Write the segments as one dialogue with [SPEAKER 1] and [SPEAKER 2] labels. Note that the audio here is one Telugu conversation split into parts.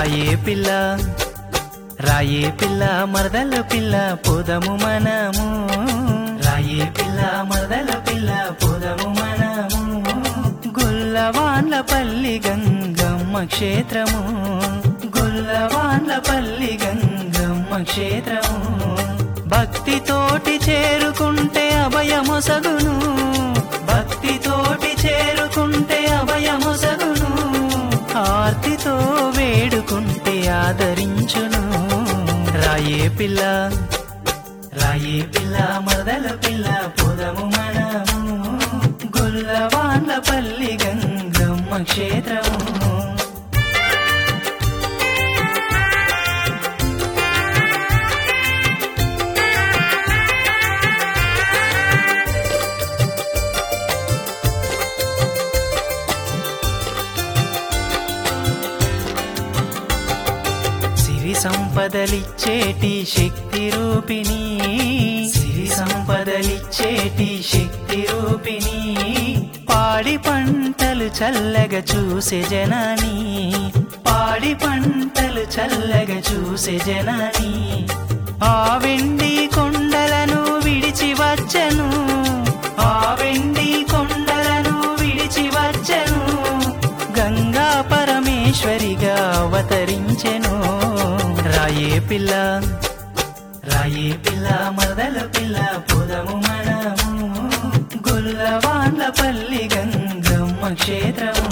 [SPEAKER 1] రాయే పిల్ల రాయే పిల్ల మరదల పిల్ల పోదము మనము రాయే పిల్ల మరదల పిల్ల పోదము మనము గుల్లవాన్ల పల్లి గంగమ్మ క్షేత్రము గుల్లవాన్ల పల్లి గంగమ్మ క్షేత్రము భక్తితోటి చేరుకుంటే అభయమొసగును భక్తితోటి చేరుకుంటే అభయమొసగును ఆర్తితో వేడుకుంటే ఆదరించును రాయే పిల్ల రాయే పిల్ల మరదల పిల్ల పొదము మనము గొల్లవాన్ల పల్లి గంగమ్మ క్షేత్రము సిరి సంపదలిచ్చేటి శక్తి రూపిణి సిరి సంపదలిచ్చేటి శక్తి రూపిణి పాడి పంటలు చల్లగా చూసే జనాని పాడి పంటలు చల్లగా చూసే జనాని ఆ వెండి కొండలను విడిచి వచ్చను ఆ వెండి కొండలను విడిచి వచ్చను గంగా పరమేశ్వరిగా అవతరించెను రాయే పిల్ల రాయే పిల్ల మరదల పిల్ల పొదము మనము గొల్లవాన్ల పల్లి గంగమ్మ క్షేత్రము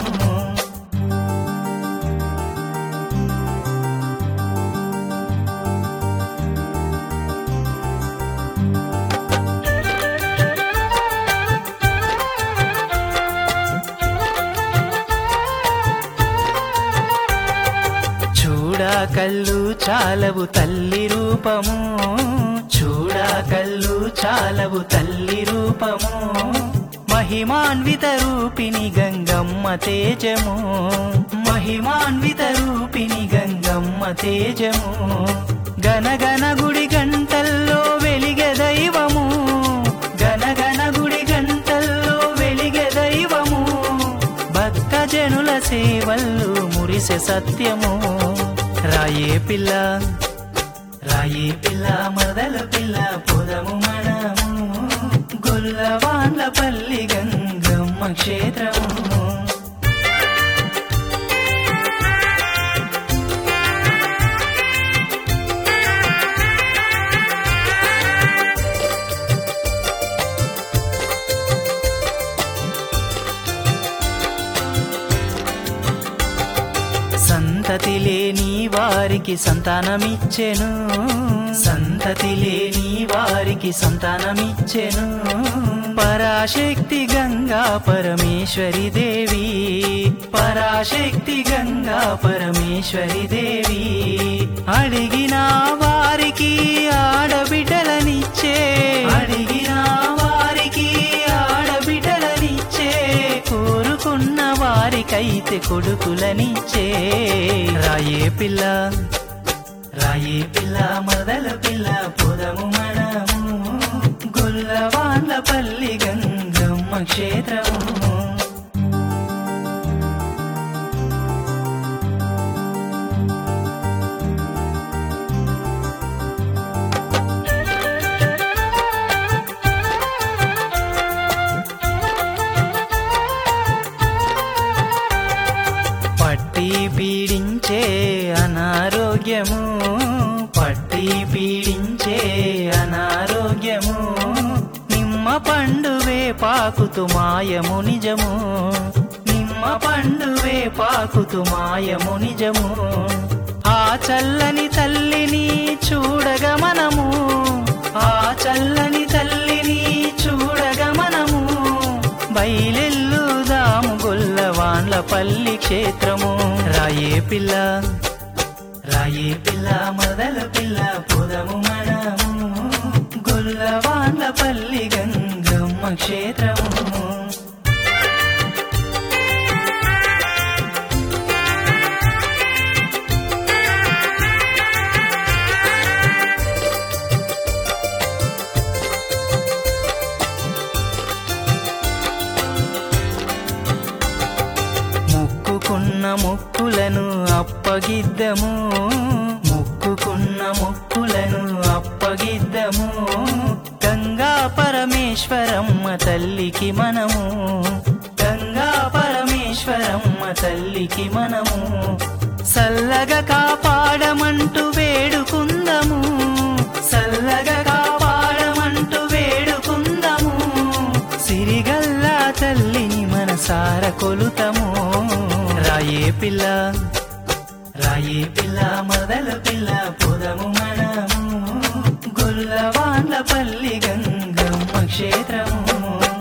[SPEAKER 1] చూడా కళ్ళు చాలవు తల్లి రూపము చూడా కళ్ళు చాలవు తల్లి రూపము మహిమాన్విత రూపిణి గంగమ్మ తేజము మహిమాన్విత రూపిణి గంగమ్మ తేజము గనగన గుడి గంటల్లో వెలిగె దైవము గనగన గుడి గంటల్లో వెలిగె దైవము భక్త జనుల సేవల్లు మురిసె సత్యము రాయే పిల్ల రాయే పిల్ల మరదల పిల్ల పొదము మనము గొల్లవాన్ల పల్లి గంగమ్మ క్షేత్రము సంతతి లేని వారికి సంతానమిచ్చెను సంతతి లేని వారికి సంతానమిచ్చెను పరాశక్తి గంగా పరమేశ్వరి దేవి పరాశక్తి గంగా పరమేశ్వరి దేవి అడిగిన వారికి ఆడబిడ్డలనిచ్చే అడిగిన వారికి ఆడబిడ్డలనిచ్చే కోరుకున్న వారికైతే కొడుకులనిచ్చే రాయే పిల్ల రాయే పిల్ల మరదల పిల్ల పొదము మనము గొల్లవాన్ల పల్లి గంగమ్మ క్షేత్రము పట్టి పీడించే అనారోగ్యము పట్టి పీడించే అనారోగ్యము నిమ్మ పండువే పాకుతు మాయము నిజము నిమ్మ పండువే పాకుతు మాయము నిజము ఆ చల్లని తల్లిని చూడగా మనము ఆ చల్లని తల్లిని చూడగా మనము బయలెల్లుదాము గొల్లవాన్ల పల్లి క్షేత్రము రాయే పిల్ల రాయే పిల్ల మరదల పిల్ల పొదము మనము గొల్లవాన్ల పల్లి గంగమ్మ క్షేత్రము ముక్కు మొక్కుకున్న మొక్కులను అప్పగిద్దము మొక్కుకున్న మొక్కులను అప్పగిద్దము గంగా పరమేశ్వరమ్మ తల్లికి మనము గంగా పరమేశ్వరమ్మ తల్లికి మనము సల్లగా కాపాడమంటూ వేడుకుందము సల్లగా కాపాడమంటూ వేడుకుందము సిరిగల్లా తల్లిని మనసార కొలుతము రాయే పిల్ల రాయే పిల్ల మొదల పిల్ల పొదము మనము గొల్లవాండ్ల పల్లి గంగమ్మ క్షేత్రము